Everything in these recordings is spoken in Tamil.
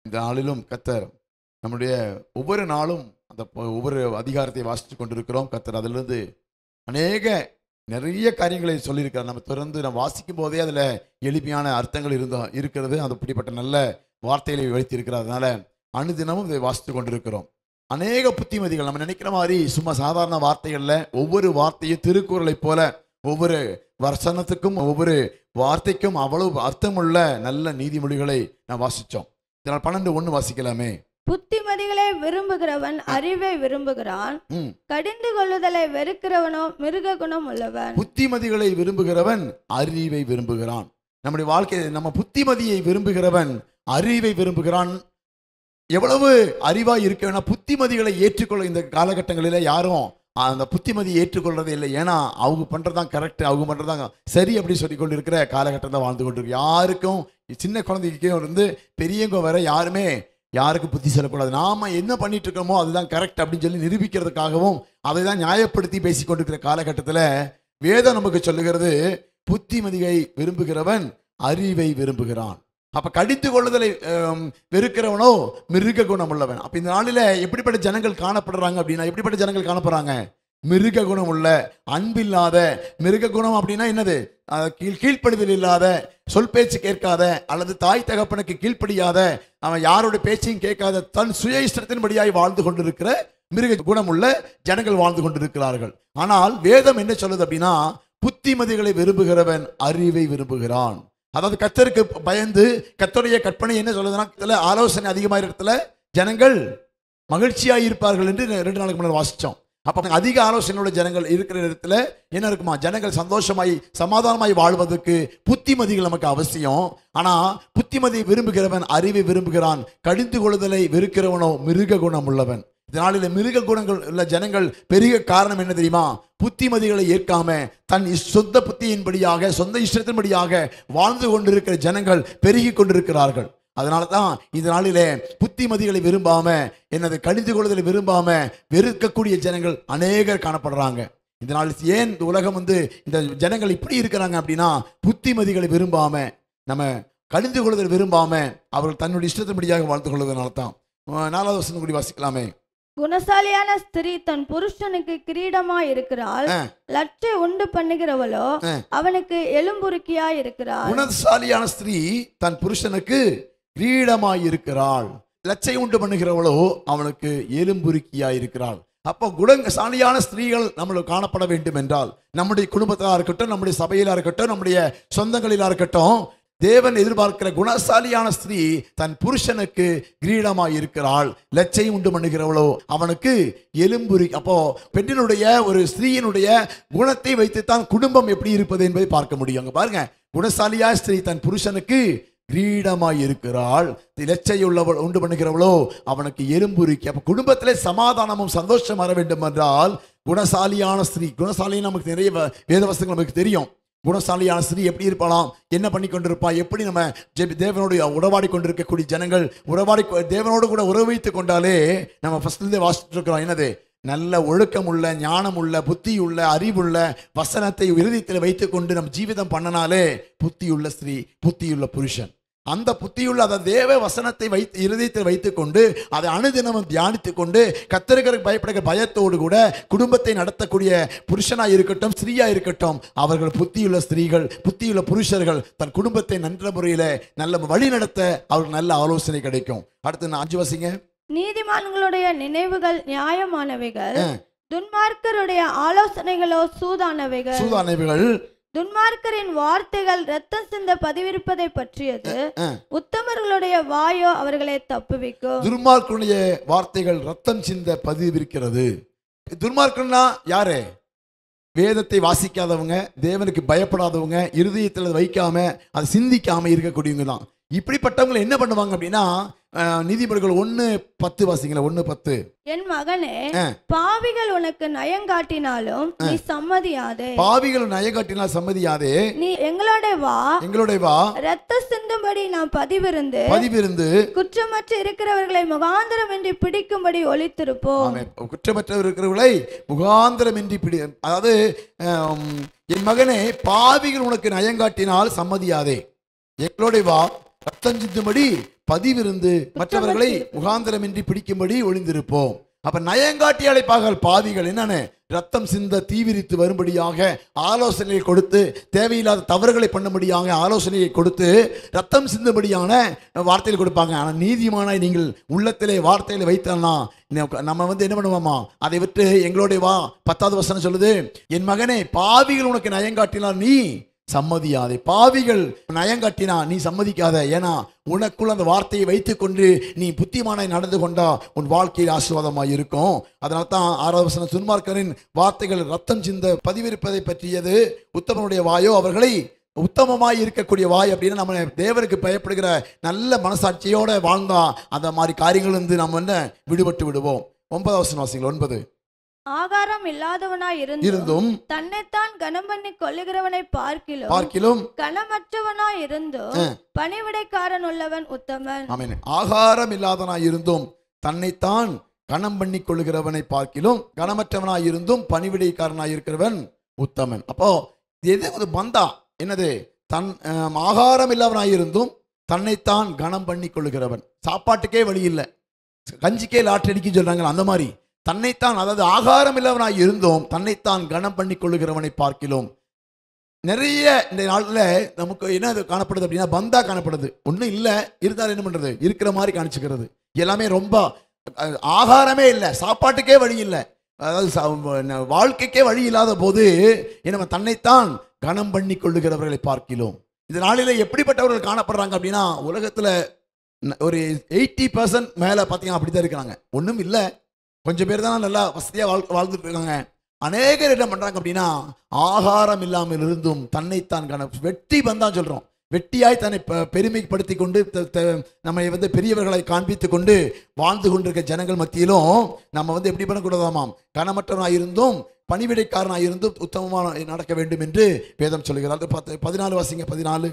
இந்த நாளிலும் கத்தர் நம்முடைய ஒவ்வொரு நாளும் அந்த ப- ஒவ்வொரு அதிகாரத்தை வாசித்து கொண்டிருக்கிறோம் கத்தர் அதிலிருந்து அநேக நிறைய காரியங்களை சொல்லியிருக்கார் நம்ம தொடர்ந்து நம்ம வாசிக்கும் போதே அதில் எளிமையான அர்த்தங்கள் இருந்தோ இருக்கிறது அது அப்படிப்பட்ட நல்ல வார்த்தைகளை வைத்திருக்கிறார் அதனால அனுதினமும் இதை வாசித்து கொண்டிருக்கிறோம் அநேக புத்திமதிகள் நம்ம நினைக்கிற மாதிரி சும்மா சாதாரண வார்த்தைகளில் ஒவ்வொரு வார்த்தையும் திருக்குறளைப் போல ஒவ்வொரு வசனத்துக்கும் ஒவ்வொரு வார்த்தைக்கும் அவ்வளவு அர்த்தமுள்ள நல்ல நீதிமொழிகளை நான் வாசித்தோம் இதனால் பன்னெண்டு ஒன்று வாசிக்கலாமே புத்திமதிகளை விரும்புகிறவன் அறிவை விரும்புகிறான் ம் கடிந்து கொள்ளுதலை வெறுக்கிறவனோ மிருக குணம் உள்ளவன் புத்திமதிகளை விரும்புகிறவன் அறிவை விரும்புகிறான் நம்முடைய வாழ்க்கை நம்ம புத்திமதியை விரும்புகிறவன் அறிவை விரும்புகிறான் எவ்வளவு அறிவாய் இருக்க வேணா புத்திமதிகளை ஏற்றுக்கொள்ள இந்த காலகட்டங்களில் யாரும் அந்த புத்திமதியை ஏற்றுக்கொள்றதே இல்லை ஏன்னா அவங்க பண்றதுதான் கரெக்ட் அவங்க பண்றதுதான் சரி அப்படி சொல்லி கொண்டு இருக்கிற காலகட்டம் தான் வாழ்ந்து கொண்டிருக்கு யாருக்கும் சின்ன குழந்தைக்கும் இருந்து பெரியவங்க வர யாருமே யாருக்கும் புத்தி சொல்லக்கூடாது நாம என்ன பண்ணிட்டு இருக்கோமோ அதுதான் கரெக்ட் அப்படின்னு சொல்லி நிரூபிக்கிறதுக்காகவும் அதை தான் நியாயப்படுத்தி பேசிக் கொண்டிருக்கிற காலகட்டத்தில் வேதம் நமக்கு சொல்லுகிறது புத்திமதியை விரும்புகிறவன் அறிவை விரும்புகிறான் அப்ப கடித்து கொள்ளுதலை ஆம், வெறுக்கிறவனோ மிருக குணம் உள்ளவன் அப்ப இந்த நாளில எப்படிப்பட்ட ஜனங்கள் காணப்படுறாங்க அப்படின்னா எப்படிப்பட்ட ஜனங்கள் காணப்படுறாங்க மிருக குணம் உள்ள அன்பில்லாத மிருக குணம் அப்படின்னா என்னது அஹ், கீழ் கீழ்ப்படிதல் இல்லாத சொல் பேச்சு கேட்காத அல்லது தாய் தகப்பனுக்கு கீழ்ப்படியாத அவன் யாரோட பேச்சையும் கேட்காத தன் சுய இஷ்டத்தின்படியாய் வாழ்ந்து கொண்டிருக்கிற மிருக குணமுள்ள ஜனங்கள் வாழ்ந்து கொண்டிருக்கிறார்கள் ஆனால் வேதம் என்ன சொல்லுது அப்படின்னா புத்திமதிகளை விரும்புகிறவன் அறிவை விரும்புகிறான் அதாவது கத்தருக்கு பயந்து கத்தருடைய கற்பனை என்ன சொல்லுதுன்னா இதுல ஆலோசனை அதிகமாக இடத்துல ஜனங்கள் மகிழ்ச்சியாக இருப்பார்கள் என்று ரெண்டு நாளுக்கு முன்னாடி வாசிச்சோம் அப்ப அதிக ஆலோசனையோட ஜனங்கள் இருக்கிற இடத்துல என்ன இருக்குமா ஜனங்கள் சந்தோஷமாய் சமாதானமாய் வாழ்வதற்கு புத்திமதிகள் நமக்கு அவசியம் ஆனா புத்திமதியை விரும்புகிறவன் அறிவை விரும்புகிறான் கடிந்து கொள்ளுதலை வெறுக்கிறவனோ மிருக குணம் உள்ளவன் இதனால மிருக குணங்கள் உள்ள ஜனங்கள் பெரிய காரணம் என்ன தெரியுமா புத்திமதிகளை ஏற்காம தன் இஸ்- சொந்த புத்தியின்படியாக சொந்த இஷ்டத்தின்படியாக வாழ்ந்து கொண்டிருக்கிற ஜனங்கள் பெருகி கொண்டிருக்கிறார்கள் அதனால தான் இந்த நாளிலே புத்திமதிகளை விரும்பாம என்னது கடிந்து கொள்ளுதலை விரும்பாம வெறுக்கக்கூடிய ஜனங்கள் அநேகர் காணப்படுறாங்க இந்த நாள் ஏன் இந்த உலகம் வந்து இந்த ஜனங்கள் இப்படி இருக்கிறாங்க அப்படின்னா புத்திமதிகளை விரும்பாம நம்ம கடிந்து கொள்ளுதல் விரும்பாம அவர்கள் தன்னுடைய இஷ்டத்தின்படியாக வாழ்ந்து கொள்வதனால தான் அஹ் நாலாவது வசனம் கூடி வாசிக்கலாமே குணசாலியான ஸ்திரீ தன் புருஷனுக்கு கிரீடமா இருக்கிறாள் ஆ. லட்சை உண்டு பண்ணுகிறவளோ ஆ. அவனுக்கு எலும்புருக்கியா இருக்கிறாள் குணசாலியான ஸ்திரீ தன் புருஷனுக்கு கிரீடமாய் இருக்கிறாள் லச்சை உண்டு பண்ணுகிறவளோ அவனுக்கு எலும்புருக்கியாய் இருக்கிறாள் அப்போ குணசாலியான ஸ்திரீகள் நம்மளுக்கு காணப்பட வேண்டும் என்றால் நம்முடைய குடும்பத்திலா இருக்கட்டும் நம்முடைய சபையிலா இருக்கட்டும் நம்முடைய சொந்தங்களிலா இருக்கட்டும் தேவன் எதிர்பார்க்கிற குணசாலியான ஸ்திரீ தன் புருஷனுக்கு கிரீடமாய் இருக்கிறாள் லச்சை உண்டு பண்ணுகிறவளோ அவனுக்கு எலும்புரி அப்போ பெண்ணினுடைய ஒரு ஸ்திரீயினுடைய குணத்தை வைத்துத்தான் குடும்பம் எப்படி இருப்பது என்பதை பார்க்க முடியும் அங்க பாருங்க குணசாலியா ஸ்திரீ தன் புருஷனுக்கு கிரீடமாய் இருக்கிறாள் இலச்சையுள்ளவள் உண்டு பண்ணுகிறவளோ அவனுக்கு எலும்புரிக்கு அப்ப குடும்பத்திலே சமாதானமும் சந்தோஷம் வர வேண்டும் என்றால் குணசாலியான ஸ்திரீ குணசாலி நமக்கு நிறைய வ- வேத வசனங்கள் நமக்கு தெரியும் குணசாலியான ஸ்திரீ எப்படி இருப்பாளாம் என்ன பண்ணி கொண்டிருப்பா எப்படி நம்ம ஜெபி- தேவனோடு உறவாடி கொண்டிருக்கக்கூடிய ஜனங்கள் உறவாடி கொ- தேவனோடு கூட உறவு வைத்துக் கொண்டாலே நம்ம ஃபர்ஸ்ட்லேருந்தே வாசிச்சுட்டு இருக்கிறோம் என்னது நல்ல ஒழுக்கம் உள்ள ஞானம் உள்ள புத்தி உள்ள அறிவுள்ள வசனத்தை இருதயத்தில் வைத்துக்கொண்டு நம்ம ஜீவிதம் பண்ணனாலே புத்தியுள்ள ஸ்திரீ புத்தியுள்ள புருஷன் அந்த புத்தியுள்ள அந்த தேவ வசனத்தை வைத்து இருதயத்தில் வைத்துக்கொண்டு அதை அனுதினமும் தியானித்துக் கொண்டு கத்தருக்கு பயப்படுகிற பயத்தோடு கூட குடும்பத்தை நடத்தக்கூடிய புருஷனாய் இருக்கட்டும் ஸ்திரீயா இருக்கட்டும் அவர்கள் புத்தியுள்ள ஸ்திரீகள் புத்தியுள்ள புருஷர்கள் தன் குடும்பத்தை நன்ற முறையில நல்ல வழி நடத்த அவருக்கு நல்ல ஆலோசனை கிடைக்கும் அடுத்து நான் அஞ்சு வசிங்க நீதிமான்களுடைய நினைவுகள் நியாயமானவைகள் ஆ. துன்மார்க்கருடைய ஆலோசனைகளோ சூதானவைகள் சூதானைவுகள் துன்மார்க்கரின் வார்த்தைகள் ரத்தம் சிந்த பதிவிருப்பதை பற்றியது ஆ. உத்தமர்களுடைய வாயோ அவர்களை தப்புவிக்கும் துர்மார்க்கனுடைய வார்த்தைகள் ரத்தம் சிந்த பதிவிருக்கிறது துர்மார்க்கன்னா யாரு வேதத்தை வாசிக்காதவங்க தேவனுக்கு பயப்படாதவங்க இருதயத்தில் அதை வைக்காம அதை சிந்திக்காம இருக்கக்கூடியவங்க தான் இப்படிப்பட்டவங்க என்ன பண்ணுவாங்க அப்படின்னா அஹ், நீதிபதிகள் ஒன்று பத்து வாசிங்களா ஒன்று பத்து என் மகனே ஆ. பாவிகள் உனக்கு நயங்காட்டினாலும் நீ சம்மதியாதே பாவிகள் நயகாட்டினால் சம்மதியாதே நீ எங்களோட வா எங்களுடைய வா ரத்த சிந்தும்படி நாம் பதிவிருந்து பதிவிருந்து குற்றமற்ற இருக்கிறவர்களை முகாந்திரமின்றி பிடிக்கும்படி ஒளித்திருப்போம் ஆமென். குற்றமற்றவர் இருக்கிறவர்களை முகாந்திரமின்றி பிடி அதாவது ஆம், என் மகனே பாவிகள் உனக்கு நயங்காட்டினால் சம்மதியாதே எங்களோட வா ரத்தம் சிந்தும்படி பதிவிருந்து மற்றவர்களை முகாந்திரமின்றி பிடிக்கும்படி ஒளிந்திருப்போம் அப்ப நயங்காட்டி அழைப்பார்கள் பாவிகள் என்னன்னு ரத்தம் சிந்த தீவிரித்து வரும்படியாக ஆலோசனையை கொடுத்து தேவையில்லாத தவறுகளை பண்ணும்படியாக ஆலோசனையை கொடுத்து ரத்தம் சிந்தும்படியான வார்த்தைகள் கொடுப்பாங்க ஆனால் நீதிமானாய் நீங்கள் உள்ளத்திலே வார்த்தைகளை வைத்தோம்னா நம்ம வந்து என்ன பண்ணுவோமா அதை விட்டு எங்களுடைய வா பத்தாவது வசனம் சொல்லுது என் மகனே பாவிகள் உனக்கு நயங்காட்டினால் நீ சம்மதியாதே பாவிகள் நயங்காட்டினா நீ சம்மதிக்காத ஏன்னா உனக்குள் அந்த வார்த்தையை வைத்துக்கொண்டு நீ புத்திமானாய் நடந்து கொண்டா உன் வாழ்க்கையில் ஆசீர்வாதமாய் இருக்கும் அதனால தான் ஆறாவது வசனம் துன்மார்க்கரின் வார்த்தைகள் ரத்தம் சிந்த பதிவிருப்பதை பற்றியது உத்தமனுடைய வாயோ அவர்களை உத்தமமாய் இருக்கக்கூடிய வாய் அப்படின்னா நம்ம தேவனுக்கு பயப்படுகிற நல்ல மனசாட்சியோட வாழ்ந்தா அந்த மாதிரி காரியங்கள் வந்து நம்ம என்ன விடுபட்டு விடுவோம் ஒன்பதாவது வசனம் வாசிங்கள் ஒன்பது ஆகாரம் இல்லாதவனாய் இருந்தும் இருந்தும் தன்னைத்தான் கனம் பண்ணி கொள்ளுகிறவனை பார்க்கிலும் பார்க்கிலும் கனமற்றவனாய் இருந்தும் பணிவிடைக்காரன் உள்ளவன் உத்தமன் ஆமென் ஆகாரம் இல்லாதனாய் இருந்தும் தன்னைத்தான் கணம் பண்ணி கொள்ளுகிறவனை பார்க்கிலும் கனமற்றவனாய் இருந்தும் பணிவிடைக்காரனாய் இருக்கிறவன் உத்தமன் அப்போ இது எது ஒரு பந்தா என்னது தன் ஆம், ஆகாரம் இல்லாதவனாய் இருந்தும் தன்னைத்தான் கனம் பண்ணி கொள்ளுகிறவன் சாப்பாட்டுக்கே வழி இல்லை கஞ்சிக்கே லாட்டடிக்கு சொல்றாங்க அந்த மாதிரி தன்னைத்தான் அதாவது ஆகாரம் இல்லாதவனாய் இருந்தும் தன்னைத்தான் கனம் பண்ணி கொள்ளுகிறவனை பார்க்கிலும் நிறைய இந்த நாளில் நமக்கு என்ன இது காணப்படுது அப்படின்னா பந்தா காணப்படுது ஒன்றும் இல்லை இருந்தாலும் என்ன பண்ணுறது இருக்கிற மாதிரி காணிச்சுக்கிறது எல்லாமே ரொம்ப அஹ், ஆகாரமே இல்லை சாப்பாட்டுக்கே வழி இல்லை அதாவது சா- ந- வாழ்க்கைக்கே வழி இல்லாத போது என்ன தன்னைத்தான் கனம் பண்ணி கொள்ளுகிறவர்களை பார்க்கிறோம் இந்த நாளில் எப்படிப்பட்டவர்கள் காணப்படுறாங்க அப்படின்னா உலகத்தில் ஒரு எயிட்டி பர்சன்ட் மேலே பார்த்தீங்கன்னா அப்படி தான் இருக்கிறாங்க ஒன்றும் இல்லை கொஞ்சம் பேர் தான் நல்லா வசதியாக வாழ் வாழ்ந்துட்டு இருக்காங்க அநேகர் என்ன பண்றாங்க அப்படின்னா ஆகாரம் இல்லாமல் இருந்தும் தன்னைத்தான் கண வெட்டி வந்தான் சொல்றோம் வெட்டியாய் தன்னை பெ- பெருமைப்படுத்தி கொண்டு த- த- நம்மை வந்து பெரியவர்களை காண்பித்து கொண்டு வாழ்ந்து கொண்டிருக்க ஜனங்கள் மத்தியிலும் நம்ம வந்து எப்படி பண்ணக்கூடாதாமாம் கனமற்றவனாய் இருந்தும் பணிவிடைக்காரனாய் இருந்தும் உத்தமமான நடக்க வேண்டும் என்று வேதம் சொல்லுகிறார் அது பத்து பதினாலு வாசிங்க பதினாலு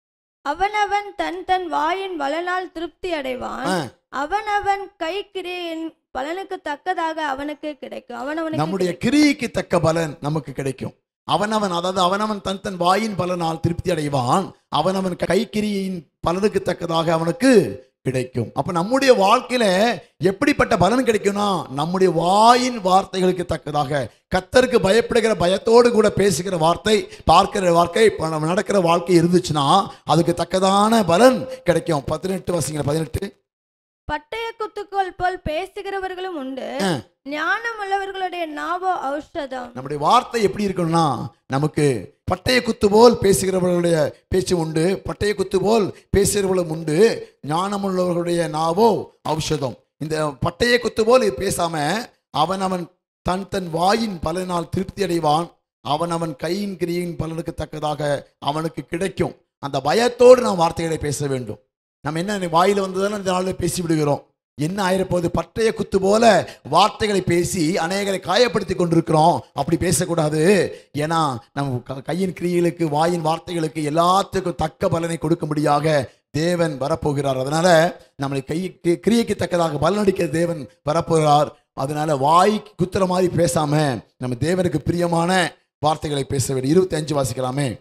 அவனவன் தன் தன் வாயின் பலனால் திருப்தி அடைவான் ஆ. அவனவன் கை கிரியின் பலனுக்கு தக்கதாக அவனுக்கு கிடைக்கும் அவனவனுக்கு நம்முடைய கிரியைக்கு தக்க பலன் நமக்கு கிடைக்கும் அவனவன் அதாவது அவனவன் தன் தன் வாயின் பலனால் திருப்தி அடைவான் அவனவன் கைக்கிரியின் பலனுக்கு தக்கதாக அவனுக்கு கிடைக்கும் அப்ப நம்முடைய வாழ்க்கையில எப்படிப்பட்ட பலன் கிடைக்கும்னா நம்முடைய வாயின் வார்த்தைகளுக்கு தக்கதாக கத்தருக்கு பயப்படுகிற பயத்தோடு கூட பேசுகிற வார்த்தை பார்க்கிற வார்த்தை ப- நடக்கிற வாழ்க்கை இருந்துச்சுன்னா அதுக்கு தக்கதான பலன் கிடைக்கும் பதினெட்டு வசிங்க பதினெட்டு பட்டய குத்துக்கோல் போல் பேசுகிறவர்களும் உண்டு ஆ. ஞானம் உள்ளவர்களுடைய நாவோ ஔஷதம் நம்முடைய வார்த்தை எப்படி இருக்கணும்னா நமக்கு பட்டய குத்து போல் பேசுகிறவர்களுடைய பேச்சு உண்டு பட்டய குத்து போல் பேசுகிறவர்களும் உண்டு ஞானமுள்ளவர்களுடைய நாவோ ஔஷதம் இந்த பட்டய குத்து போல் பேசாம அவன் அவன் தன் தன் வாயின் பலனால் திருப்தி அடைவான் அவன் அவன் கையின் கிரியின் பலனுக்கு தக்கதாக அவனுக்கு கிடைக்கும் அந்த பயத்தோடு நாம் வார்த்தைகளை பேச வேண்டும் நம்ம என்ன வாயில வந்ததான இந்த நாளில் பேசி விடுகிறோம் என்ன ஆயிரப்போகுது பட்டய குத்து போல வார்த்தைகளை பேசி அநேகரை காயப்படுத்தி கொண்டிருக்கிறோம் அப்படி பேசக்கூடாது ஏன்னா நம்ம க- கையின் கிரியைகளுக்கு வாயின் வார்த்தைகளுக்கு எல்லாத்துக்கும் தக்க பலனை கொடுக்கும்படியாக தேவன் வரப்போகிறார் அதனால நம்மளை கை கி- கிரியைக்கு தக்கதாக பலனடிக்க தேவன் வரப்போகிறார் அதனால வாய் குத்துற மாதிரி பேசாம நம்ம தேவனுக்கு பிரியமான வார்த்தைகளை பேச வேண்டும் இருபத்தி அஞ்சு வாசிக்கலாமே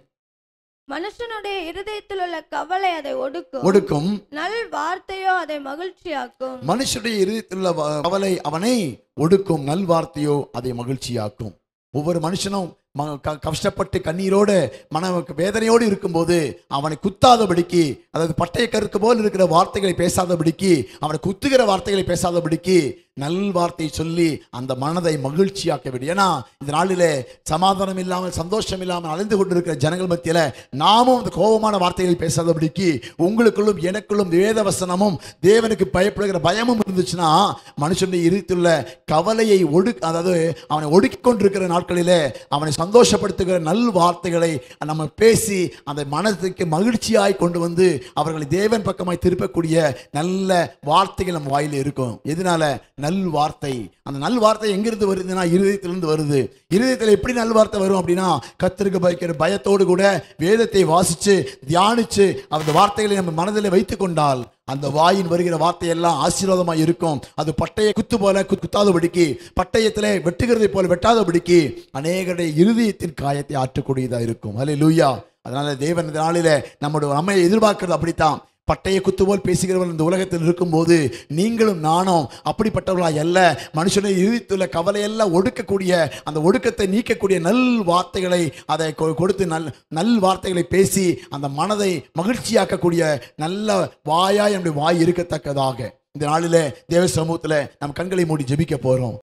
மனுஷனுடைய இருதயத்தில் உள்ள கவலை அதை ஒடுக்கும் ஒடுக்கும் நல் வார்த்தையோ அதை மகிழ்ச்சியாக்கும் மனுஷனுடைய இருதயத்தில் உள்ள வ- கவலை அவனை ஒடுக்கும் நல்வார்த்தையோ அதை மகிழ்ச்சியாக்கும் ஒவ்வொரு மனுஷனும் ம- க- கஷ்டப்பட்டு கண்ணீரோடு மன வேதனையோடு இருக்கும்போது அவனை குத்தாதபடிக்கு அதாவது பட்டய கருக்கு போல் இருக்கிற வார்த்தைகளை பேசாதபடிக்கு அவனை குத்துகிற வார்த்தைகளை பேசாதபடிக்கு நல் வார்த்தையை சொல்லி அந்த மனதை மகிழ்ச்சியாக்க வேண்டும் ஏன்னா இந்த நாளிலே சமாதானம் இல்லாமல் சந்தோஷம் இல்லாமல் அலைந்து கொண்டிருக்கிற ஜனங்கள் மத்தியில நாமும் அந்த கோபமான வார்த்தைகளை பேசாதபடிக்கு உங்களுக்குள்ளும் எனக்குள்ளும் வேத வசனமும் தேவனுக்கு பயப்படுகிற பயமும் இருந்துச்சுன்னா மனுஷனுடைய இருத்துள்ள கவலையை ஒடு அதாவது அவனை ஒடுக்கிக் கொண்டிருக்கிற நாட்களிலே அவனை சந்தோஷப்படுத்துகிற நல் வார்த்தைகளை நம்ம பேசி அந்த மனதுக்கு மகிழ்ச்சியாய் கொண்டு வந்து அவர்களை தேவன் பக்கமாய் திருப்பக்கூடிய நல்ல வார்த்தைகள் நம்ம வாயில இருக்கும் எதனால நல் வார்த்தை அந்த நல் வார்த்தை எங்கிருந்து வருதுன்னா இருதயத்திலிருந்து வருது இருதயத்தில் எப்படி நல் வார்த்தை வரும் அப்படின்னா கத்திற்கு பயக்கிற பயத்தோடு கூட வேதத்தை வாசிச்சு தியானிச்சு அந்த வார்த்தைகளை நம்ம மனதில் வைத்துக் கொண்டால் அந்த வாயின் வருகிற வார்த்தையெல்லாம் ஆசீர்வாதமாக இருக்கும் அது பட்டய குத்து போல குத்- குத்தாதபடிக்கு பட்டயத்திலே வெட்டுகிறதை போல வெட்டாதபடிக்கு அநேகருடைய இருதயத்தின் காயத்தை ஆற்றக்கூடியதாக இருக்கும் ஹலே லூயா அதனால தேவன் இந்த நாளில நம்முடைய நம்மை எதிர்பார்க்கிறது அப்படித்தான் பட்டய குத்து போல் பேசுகிறவர்கள் இந்த உலகத்தில் இருக்கும்போது நீங்களும் நானும் அப்படிப்பட்டவர்களாய் அல்ல மனுஷனை இருத்துள்ள கவலையெல்லாம் ஒடுக்கக்கூடிய அந்த ஒடுக்கத்தை நீக்கக்கூடிய நல் வார்த்தைகளை அதை கொ- கொடுத்து நல் நல் வார்த்தைகளை பேசி அந்த மனதை மகிழ்ச்சியாக்கக்கூடிய நல்ல வாயாய் நம்முடைய வாய் இருக்கத்தக்கதாக இந்த நாளிலே தேவ சமூகத்தில் நம்ம கண்களை மூடி ஜெபிக்க போறோம்